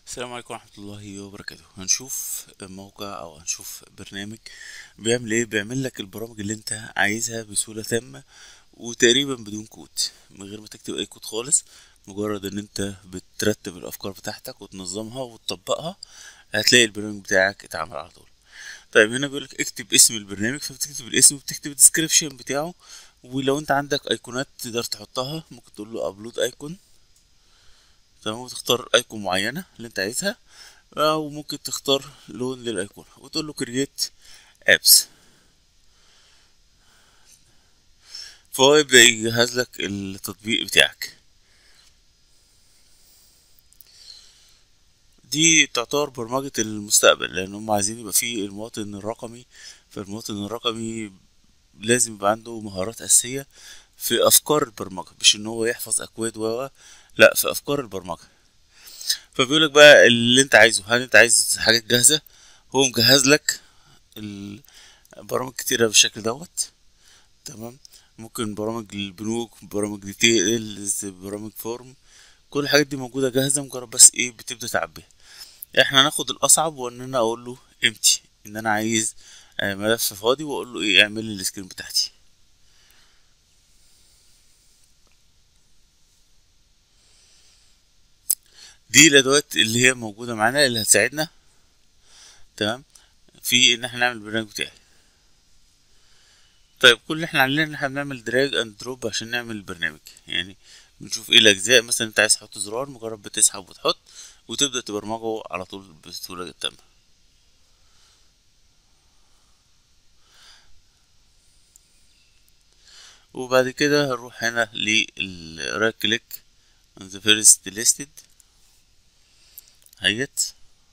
السلام عليكم ورحمة الله وبركاته هنشوف موقع او هنشوف برنامج بيعمل ايه بيعمل لك البرامج اللي انت عايزها بسهولة تامة وتقريبا بدون كود من غير ما تكتب اي كود خالص مجرد ان انت بترتب الافكار بتاعتك وتنظمها وتطبقها هتلاقي البرنامج بتاعك اتعمل على طول طيب هنا بيقولك اكتب اسم البرنامج فبتكتب الاسم وبتكتب الديسكريبشن بتاعه ولو انت عندك ايقونات تقدر تحطها ممكن تقول له ابلود ايكون تمام وتختار ايقون معينة اللي انت عايزها او ممكن تختار لون للايقونة وتقول له كرييت ابس فهو يبدأ يجهز لك التطبيق بتاعك دي تعتبر برمجة المستقبل لأن هم عايزين يبقى فيه المواطن الرقمي فالمواطن الرقمي لازم يبقى عنده مهارات أساسية في أفكار البرمجة مش إن هو يحفظ أكواد و لا في أفكار البرمجة فبيقولك بقى اللي أنت عايزه هل أنت عايز حاجات جاهزة هو مجهز لك برامج كتيرة بالشكل دوت تمام ممكن برامج البنوك برامج ديتيلز برامج فورم كل الحاجات دي موجودة جاهزة مجرد بس ايه بتبدأ تعبيها احنا هناخد الأصعب وان انا اقول له امتي ان انا عايز ملف فاضي واقول له ايه اعمل لي السكرين بتاعتي دي الادوات اللي هي موجودة معانا اللي هتساعدنا تمام في ان احنا نعمل البرنامج بتاعي طيب كل اللي احنا عاملينه ان احنا بنعمل دراج اند دروب عشان نعمل البرنامج يعني بنشوف ايه الاجزاء مثلا انت عايز تحط زرار مجرد بتسحب وتحط وتبدا تبرمجه على طول بسهوله تامه وبعد كده هنروح هنا للرايت كليك on the first listed هيت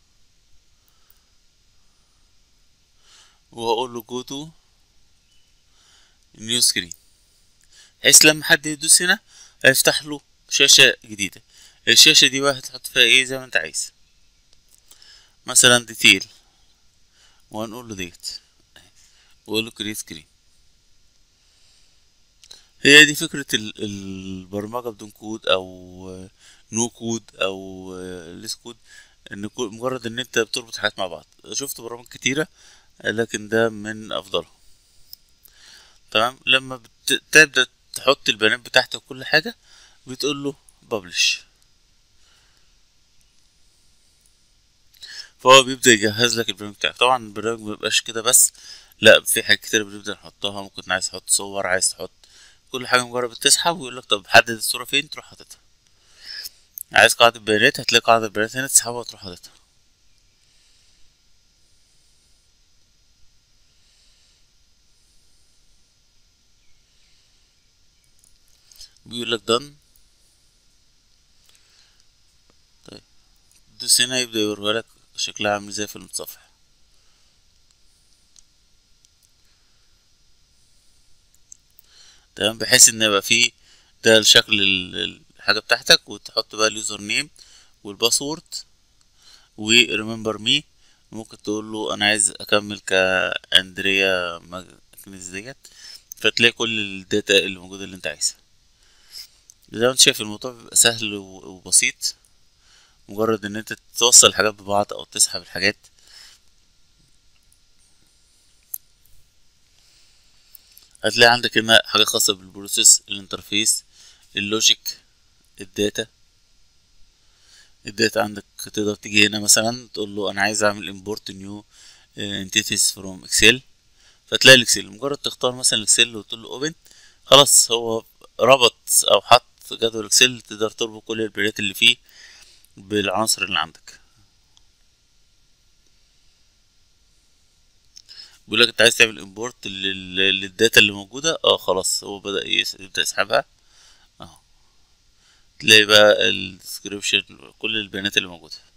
وهقول له جو تو نيو سكرين بحيث لما حد يدوس هنا هيفتح له شاشة جديدة الشاشة دي بقى هتحط فيها ايه زي ما انت عايز مثلا ديتيل وهنقول له ديت وقول له كريت سكرين هي دي فكرة البرمجة بدون كود او نو كود او ليس كود ان مجرد ان انت بتربط حاجات مع بعض شفت برامج كتيرة لكن ده من افضلهم تمام لما تبدأ تحط البيانات بتاعتك وكل حاجة بتقول له ببلش فهو بيبدأ يجهز لك البرنامج بتاعك طبعا البرنامج مبيبقاش كده بس لا في حاجات كتير بنبدأ نحطها ممكن عايز تحط صور عايز تحط كل حاجة مجرد بتسحب ويقول لك طب حدد الصورة فين تروح حاططها عايز قاعدة بيانات هتلاقي قاعدة بيانات هنا تسحبها وتروح حاططها بيقول لك done طيب دوس هنا يبدأ يوريها لك شكلها عامل ازاي في المتصفح تمام بحيث ان يبقى فيه ده الشكل الحاجة بتاعتك وتحط بقى اليوزر نيم والباسورد وريمبر مي ممكن تقول له انا عايز اكمل كاندريا ماجنس ديت فتلاقي كل الداتا اللي موجودة اللي انت عايزها زي ما انت شايف الموضوع بيبقى سهل وبسيط مجرد ان انت توصل الحاجات ببعض او تسحب الحاجات هتلاقي عندك هنا حاجة خاصة بالبروسيس الانترفيس اللوجيك الداتا الداتا عندك تقدر تيجي هنا مثلا تقول له انا عايز اعمل امبورت نيو انتيتيز فروم اكسل فتلاقي الاكسل مجرد تختار مثلا الاكسل وتقول له اوبن خلاص هو ربط او حط جدول اكسل تقدر تربط كل البيانات اللي فيه بالعناصر اللي عندك بيقولك انت عايز تعمل امبورت للداتا اللي موجودة اه خلاص هو بدأ يبدأ يسحبها اهو تلاقي بقى الديسكريبشن كل البيانات اللي موجودة